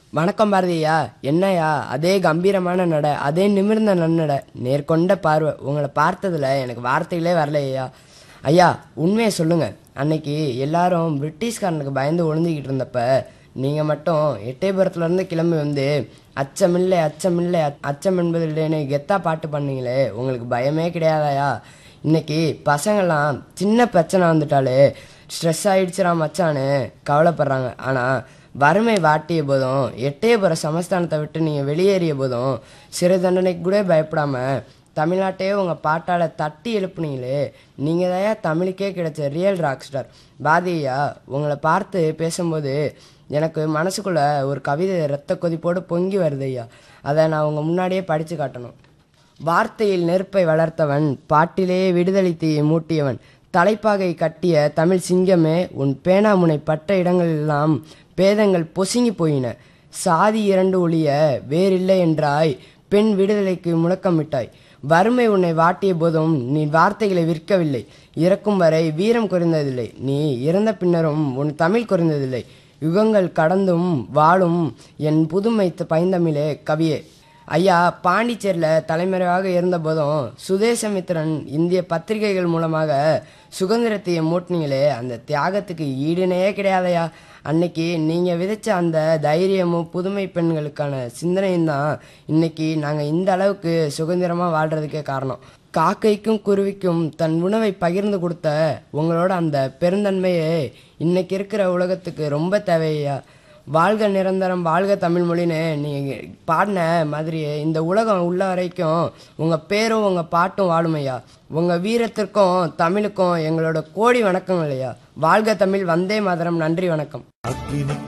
வணக்கம் பாரதியா என்னையா அதே கம்பீரமான நட அதே நிமிர்ந்த நன்னட நேர்கொண்ட பார்வை உங்களை பார்த்ததுல எனக்கு வார்த்தைகளே வரலையா ஐயா உண்மையை சொல்லுங்க அன்னைக்கு எல்லாரும் பிரிட்டிஷ்காரனுக்கு பயந்து ஒளிஞ்சிக்கிட்டு இருந்தப்ப நீங்கள் மட்டும் எட்டயபுரத்துலேருந்து கிளம்பி வந்து அச்சமில்லை அச்சமில்லை அச்- அச்சம் என்பது இல்லைன்னு கெத்தா பாட்டு பண்ணீங்களே உங்களுக்கு பயமே கிடையாதாயா இன்னைக்கு பசங்கள்லாம் சின்ன பிரச்சனை வந்துட்டாலே ஸ்ட்ரெஸ் ஆயிடுச்சுடா மச்சான்னு கவலைப்படுறாங்க ஆனால் வறுமை வாட்டிய போதும் எட்டயபுர சமஸ்தானத்தை விட்டு நீங்கள் வெளியேறிய போதும் சிறை தண்டனைக்கு கூட பயப்படாம தமிழ்நாட்டையே உங்கள் பாட்டால் தட்டி எழுப்புனீங்களே நீங்கள் தான் தமிழுக்கே கிடைச்ச ரியல் ராக் ஸ்டார் பாதியா உங்களை பார்த்து பேசும்போது எனக்கு மனசுக்குள்ள ஒரு கவிதை ரத்த கொதிப்போடு பொங்கி வருது ஐயா அதை நான் உங்கள் முன்னாடியே படித்து காட்டணும் வார்த்தையில் நெருப்பை வளர்த்தவன் பாட்டிலேயே விடுதலை தீயை மூட்டியவன் தலைப்பாகை கட்டிய தமிழ் சிங்கமே உன் பேனாமுனை பட்ட இடங்களெல்லாம் பேதங்கள் பொசுங்கி போயின சாதி இரண்டு ஒழிய வேறில்லை என்றாய் பெண் விடுதலைக்கு முழக்கமிட்டாய் வறுமை உன்னை வாட்டிய போதும் நீ வார்த்தைகளை விற்கவில்லை இறக்கும் வரை வீரம் குறைந்ததில்லை நீ இறந்த பின்னரும் உன் தமிழ் குறைந்ததில்லை யுகங்கள் கடந்தும் வாழும் என் புதுமை பைந்தமிழே கவியே ஐயா பாண்டிச்சேரியில் தலைமறைவாக இருந்தபோதும் சுதேசமித்திரன் இந்திய பத்திரிகைகள் மூலமாக சுதந்திரத்தையை மூட்டினீங்களே அந்த தியாகத்துக்கு ஈடுனையே கிடையாதையா அன்னைக்கு நீங்கள் விதைச்ச அந்த தைரியமும் புதுமை பெண்களுக்கான சிந்தனையும் தான் இன்னைக்கு நாங்கள் இந்த அளவுக்கு சுதந்திரமாக வாழ்கிறதுக்கே காரணம் காக்கைக்கும் குருவிக்கும் தன் உணவை பகிர்ந்து கொடுத்த உங்களோட அந்த பெருந்தன்மையே இன்னைக்கு இருக்கிற உலகத்துக்கு ரொம்ப தேவையா வாழ்க நிரந்தரம் வாழ்க தமிழ் மொழின்னு நீங்கள் பாடின மாதிரியே இந்த உலகம் உள்ள வரைக்கும் உங்கள் பேரும் உங்கள் பாட்டும் வாழுமையா உங்கள் வீரத்திற்கும் தமிழுக்கும் எங்களோட கோடி வணக்கம் இல்லையா வாழ்க தமிழ் வந்தே மாதரம் நன்றி வணக்கம் அக்கினி